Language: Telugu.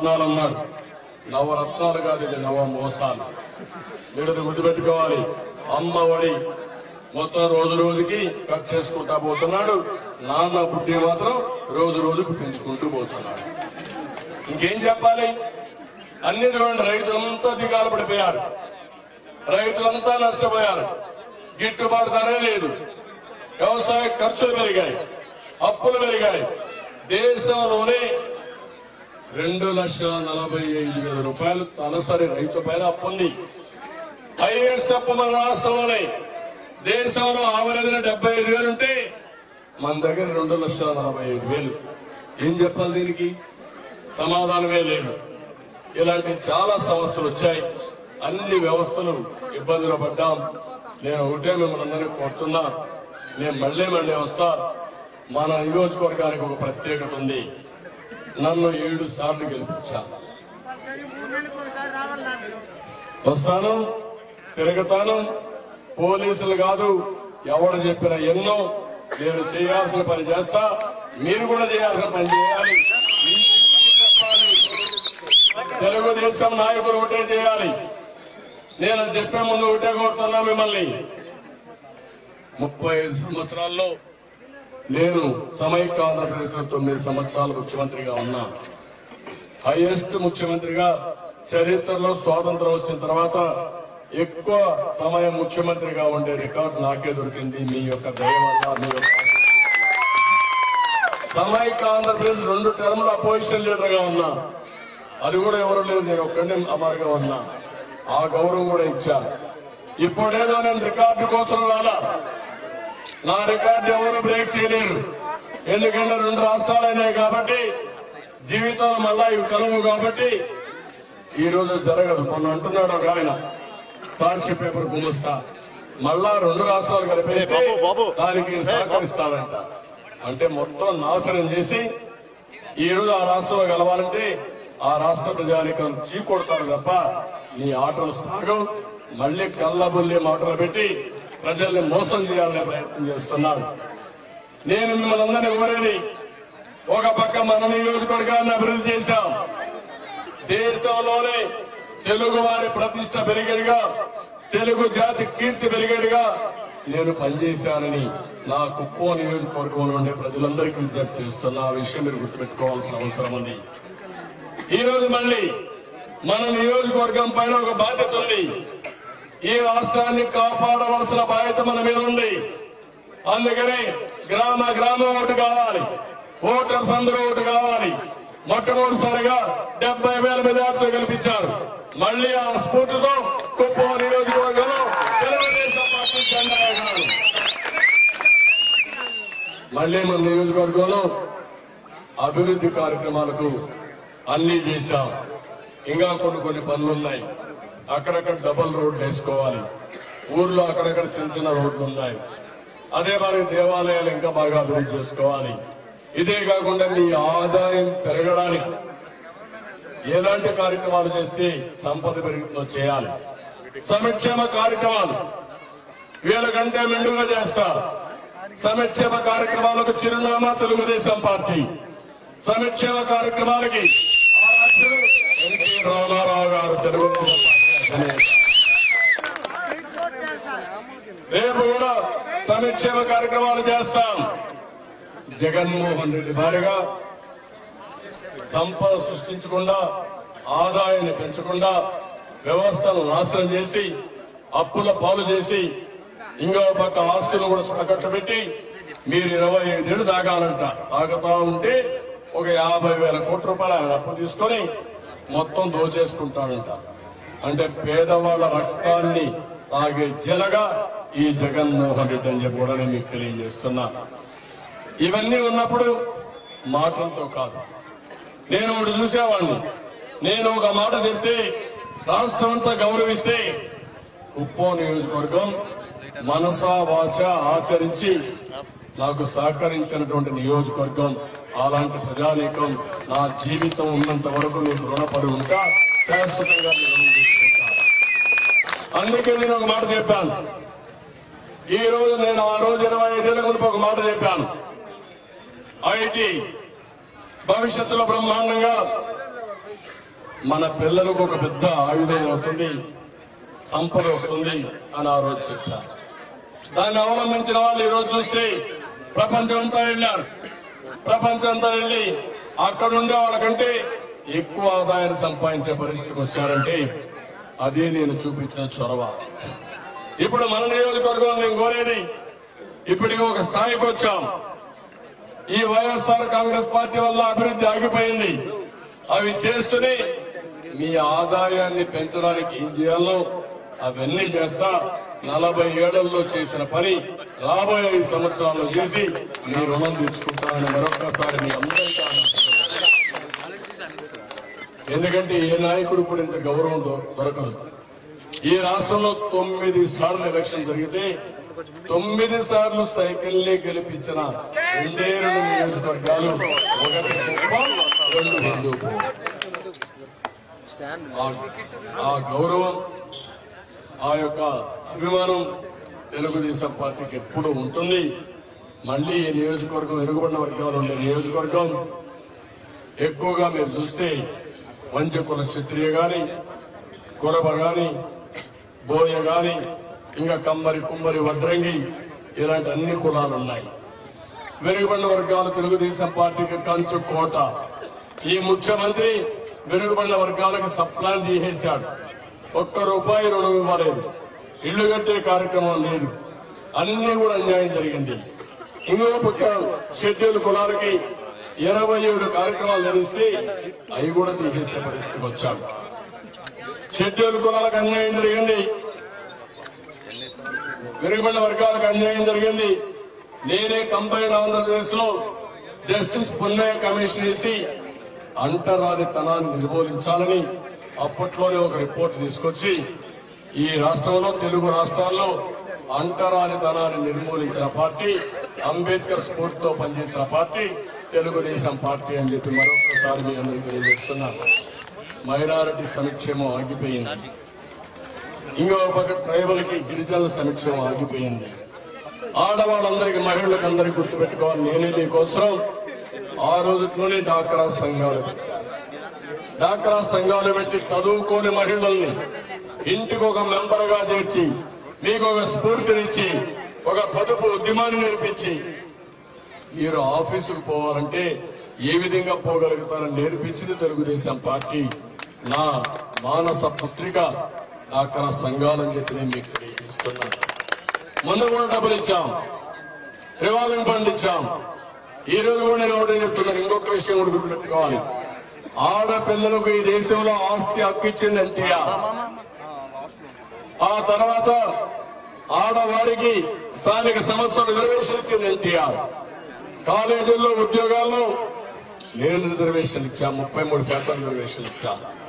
నవరత్నాలు అన్నాడు నవరత్నాలు కాదు ఇది నవ మోసాలు మీరు అది గుర్తుపెట్టుకోవాలి అమ్మ ఒడి మొత్తం రోజు రోజుకి కట్ చేసుకుంటా పోతున్నాడు నాన్న బుద్ధి మాత్రం రోజు రోజుకు పెంచుకుంటూ పోతున్నాడు ఇంకేం చెప్పాలి అన్ని చూడండి రైతులంతా దిగాలు పడిపోయారు రైతులంతా నష్టపోయారు గిట్టుబాటు ధరే లేదు వ్యవసాయ ఖర్చులు పెరిగాయి అప్పులు పెరిగాయి దేశంలోనే రెండు లక్షల నలభై ఐదు వేల రూపాయలు తలసరి రైతు పైన అప్పుంది హైయెస్ట్ అప్పు మన రాష్ట్రంలోనే దేశంలో ఆవరేజ్ డెబ్బై ఐదు వేలు ఉంటే మన దగ్గర రెండు లక్షల నలభై ఐదు వేలు ఏం చెప్పాలి దీనికి సమాధానమే లేదు ఇలాంటి చాలా సమస్యలు వచ్చాయి అన్ని వ్యవస్థలు ఇబ్బందులు పడ్డాం నేను ఒకటే మిమ్మల్ని అందరినీ కోరుతున్నా నేను మళ్ళీ మళ్ళీ వస్తా మన నియోజకవర్గానికి ఒక ప్రత్యేకత ఉంది నన్ను ఏడు సార్లు గెలిపించా వస్తాను తిరుగుతాను పోలీసులు కాదు ఎవడు చెప్పిన ఎన్నో నేను చేయాల్సిన పని చేస్తా మీరు కూడా చేయాల్సిన పని చేయాలి మీరు చెప్పాలి. తెలుగుదేశం నాయకులు ఒకటే చేయాలి నేను అది చెప్పే ముందు ఒకటే కోరుతున్నా మిమ్మల్ని ముప్పై ఐదు సంవత్సరాల్లో నేను సమైక్య ఆంధ్రప్రదేశ్ లో తొమ్మిది సంవత్సరాలు ముఖ్యమంత్రిగా ఉన్నా హైయెస్ట్ ముఖ్యమంత్రిగా చరిత్రలో స్వాతంత్రం వచ్చిన తర్వాత ఎక్కువ సమయం ముఖ్యమంత్రిగా ఉండే రికార్డు నాకే దొరికింది మీ యొక్క దయ వల్ల మీ యొక్క సమైక్య ఆంధ్రప్రదేశ్ రెండు టర్ముల అపోజిషన్ లీడర్ గా ఉన్నా అది కూడా ఎవరు లేరు నేను ఒక్కడే అమరుగా ఉన్నా ఆ గౌరవం కూడా ఇచ్చారు ఇప్పుడేదో నేను రికార్డు కోసం రాలా నా రికార్డు ఎవరు బ్రేక్ చేయలేరు ఎందుకంటే రెండు రాష్ట్రాలైనాయి కాబట్టి జీవితంలో మళ్ళా ఇవి కలవు కాబట్టి ఈ రోజు జరగదు మొన్న అంటున్నాడు ఒక ఆయన సాక్షి పేపర్ గుమస్తా మళ్ళా రెండు రాష్ట్రాలు కలిపేసి బాబు, బాబు. దానికి సహకరిస్తారంట అంటే మొత్తం నాశనం చేసి ఈ రోజు ఆ రాష్ట్రంలో కలవాలంటే ఆ రాష్ట్ర ప్రజానికం చీకొడతారు తప్ప నీ ఆటలు సాగవు మళ్ళీ కళ్ళబుల్లి మాటలు పెట్టి ప్రజల్ని మోసం చేయాలనే ప్రయత్నం చేస్తున్నారు నేను మిమ్మల్ని అందరినీ కోరేది ఒక పక్క మన నియోజకవర్గాన్ని అభివృద్ధి చేశాం దేశంలోనే తెలుగు వారి ప్రతిష్ట పెరిగేదిగా తెలుగు జాతి కీర్తి పెరిగేదిగా నేను పనిచేశానని నా కుప్పో నియోజకవర్గంలో ఉండే ప్రజలందరికీ విజ్ఞప్తి చేస్తున్న ఆ విషయం మీరు గుర్తుపెట్టుకోవాల్సిన అవసరం ఉంది ఈ రోజు మళ్ళీ మన నియోజకవర్గం పైన ఒక బాధ్యత ఉంది ఈ రాష్ట్రాన్ని కాపాడవలసిన బాధ్యత మన మీద ఉంది అందుకని గ్రామ గ్రామం ఓటు కావాలి ఓటర్స్ అందరూ ఓటు కావాలి మొట్టమొదటిసారిగా డెబ్బై వేల మెజార్టీతో గెలిపించారు మళ్ళీ ఆ స్ఫూర్తితో కుప్పం నియోజకవర్గంలో తెలుగుదేశం పార్టీ జెండా ఎగరాలి మళ్ళీ మన నియోజకవర్గంలో అభివృద్ధి కార్యక్రమాలకు అన్ని చేశాం ఇంకా కొన్ని కొన్ని పనులు ఉన్నాయి అక్కడక్కడ డబుల్ రోడ్లు వేసుకోవాలి ఊర్లో అక్కడక్కడ చిన్న చిన్న రోడ్లు ఉన్నాయి అదే మరి దేవాలయాలు ఇంకా బాగా అభివృద్ధి చేసుకోవాలి ఇదే కాకుండా మీ ఆదాయం పెరగడానికి ఎలాంటి కార్యక్రమాలు చేస్తే సంపద పెరుగుతుందో చేయాలి సంక్షేమ కార్యక్రమాలు వీళ్ళకంటే మెండుగా చేస్తా సంక్షేమ కార్యక్రమాలకు చిరునామా తెలుగుదేశం పార్టీ సంక్షేమ కార్యక్రమాలకి ఆరాధ్యులు ఎన్టీ రామారావు గారు తెలుగుదేశం పార్టీ అధినేత. రేపు కూడా సంక్షేమ కార్యక్రమాలు చేస్తాం జగన్మోహన్ రెడ్డి భారీగా సంపద సృష్టించకుండా ఆదాయాన్ని పెంచకుండా వ్యవస్థను నాశనం చేసి అప్పుల పాలు చేసి ఇంకో పక్క ఆస్తులు కూడా తాకట్టు పెట్టి మీరు ఇరవై ఐదేళ్లు తాగాలంట తాగుతా ఉంటే ఒక యాభై వేల కోట్ల రూపాయలు ఆయన అప్పు తీసుకొని మొత్తం దోచేసుకుంటాడంట అంటే పేదవాళ్ళ రక్తాన్ని తాగే జలగా ఈ జగన్మోహన్ రెడ్డి అని చెప్పి కూడా నేను మీకు తెలియజేస్తున్నా ఇవన్నీ ఉన్నప్పుడు మాటలతో కాదు నేను ఒకటి చూసేవాడిని నేను ఒక మాట చెప్తే రాష్ట్రం అంతా గౌరవిస్తే కుప్పం నియోజకవర్గం మనసా వాచ ఆచరించి నాకు సహకరించినటువంటి నియోజకవర్గం అలాంటి ప్రజానీకం నా జీవితం ఉన్నంత వరకు మీకు రుణపడి ఉంటా శాశ్వతంగా మీ రుణం తీసుకుంటా అందుకే నేను ఒక మాట చెప్పాను ఈ రోజు నేను ఆ రోజు ఇరవై ఐదేళ్ల ముందు ఒక మాట చెప్పాను ఐటీ భవిష్యత్తులో బ్రహ్మాండంగా మన పిల్లలకు ఒక పెద్ద ఆయుధం అవుతుంది సంపద వస్తుంది అని ఆ రోజు చెప్పారు దాన్ని అవలంబించిన వాళ్ళు ఈ రోజు చూస్తే ప్రపంచం అంతా వెళ్ళారు ప్రపంచం అంతా వెళ్ళి అక్కడ ఉండే వాళ్ళకంటే ఎక్కువ ఆదాయాన్ని సంపాదించే పరిస్థితికి వచ్చారంటే అదే నేను చూపించిన చొరవ ఇప్పుడు మన నియోజకవర్గం నేను కోరేది ఇప్పటికి ఒక స్థాయికి వచ్చాం ఈ వైఎస్ఆర్ కాంగ్రెస్ పార్టీ వల్ల అభివృద్ధి ఆగిపోయింది అవి చేస్తూనే మీ ఆదాయాన్ని పెంచడానికి ఏం చేయాలో అవన్నీ చేస్తా నలభై ఏళ్లలో చేసిన పని రాబోయే ఐదు సంవత్సరాల్లో చేసి మీ రుణం తీర్చుకుంటానని మరొక్కసారి మీ అందరికీ ఆనందిస్తున్నాను. ఎందుకంటే ఏ నాయకుడు కూడా ఇంత గౌరవం దొ- దొరకదు ఈ రాష్ట్రంలో తొమ్మిది సార్లు ఎలక్షన్ జరిగితే తొమ్మిది సార్లు సైకిల్ ని గెలిపించిన రెండే రెండు నియోజకవర్గాలు ఒకటి కుప్పం రెండు హిందూపూర్ ఆ- ఆ గౌరవం ఆ యొక్క అభిమానం తెలుగుదేశం పార్టీకి ఎప్పుడు ఉంటుంది మళ్ళీ ఈ నియోజకవర్గం వెనుకబడిన వర్గాలు ఉండే నియోజకవర్గం ఎక్కువగా మీరు చూస్తే వంచకుల క్షత్రియ గాని కురబ గాని బోయ గాని ఇంకా కమ్మరి కుమ్మరి వడ్రంగి ఇలాంటి అన్ని కులాలు ఉన్నాయి వెనుకబడిన వర్గాలు తెలుగుదేశం పార్టీకి కంచు కోట ఈ ముఖ్యమంత్రి వెనుకబడిన వర్గాలకు సప్లాన్ తీసేశాడు ఒక్క రూపాయి రుణం ఇవ్వలేదు ఇళ్లు కట్టే కార్యక్రమం లేదు అన్ని కూడా అన్యాయం జరిగింది ఇంకో పక్క షెడ్యూల్ కులాలకి ఇరవై ఏడు కార్యక్రమాలు నిర్వహిస్తే అవి కూడా తీసేసే పరిస్థితికి వచ్చాడు షెడ్యూల్ కులాలకు అన్యాయం జరిగింది వెనుకబడిన వర్గాలకు అన్యాయం జరిగింది నేనే కంబైన్ ఆంధ్రప్రదేశ్ లో జస్టిస్ పున్నయ్య కమిషన్ వేసి అంటరానితనాన్ని నిర్మూలించాలని అప్పట్లోనే ఒక రిపోర్ట్ తీసుకొచ్చి ఈ రాష్ట్రంలో తెలుగు రాష్ట్రాల్లో అంటరానితనాన్ని నిర్మూలించిన పార్టీ అంబేద్కర్ స్ఫూర్తితో పనిచేసిన పార్టీ తెలుగుదేశం పార్టీ అని చెప్పి మరొకసారి మీ అందరికీ తెలియజేస్తున్నాను మైనారిటీ సంక్షేమం ఆగిపోయింది ఇంకో పక్క ట్రైబల్ కి గిరిజనుల సంక్షేమం ఆగిపోయింది ఆడవాళ్ళందరికీ మహిళలకు అందరికీ గుర్తుపెట్టుకోవాలి నేనే నీకోసం ఆ రోజులోనే డాక్రా సంఘాలు పెట్టాను. డాక్రా సంఘాలు పెట్టి చదువుకోని మహిళల్ని ఇంటికి ఒక మెంబర్ గా చేర్చి మీకు ఒక స్ఫూర్తినిచ్చి ఒక పొదుపు ఉద్యమాన్ని నేర్పించి మీరు ఆఫీసుకు పోవాలంటే ఏ విధంగా పోగలుగుతారని నేర్పించింది తెలుగుదేశం పార్టీ నా మానస పుత్రిక డాక్రా సంఘాలని చెప్పి నేను మీకు తెలియజేస్తున్నాను మొన్న కూడా డబ్బులు ఇచ్చాం రివాల్వింగ్ ఫండ్ ఇచ్చాం ఈ రోజు కూడా నేను ఒకటే చెప్తున్నాను ఇంకొక విషయం కూడా గుర్తుపెట్టుకోవాలి ఆడపిల్లలకు ఈ దేశంలో ఆస్తి హక్కు ఇచ్చింది ఎన్టీఆర్ ఆ తర్వాత ఆడవారికి స్థానిక సంస్థలు రిజర్వేషన్ ఇచ్చింది ఎన్టీఆర్ కాలేజీల్లో ఉద్యోగాల్లో నేను రిజర్వేషన్ ఇచ్చా ముప్పై మూడు శాతం రిజర్వేషన్ ఇచ్చా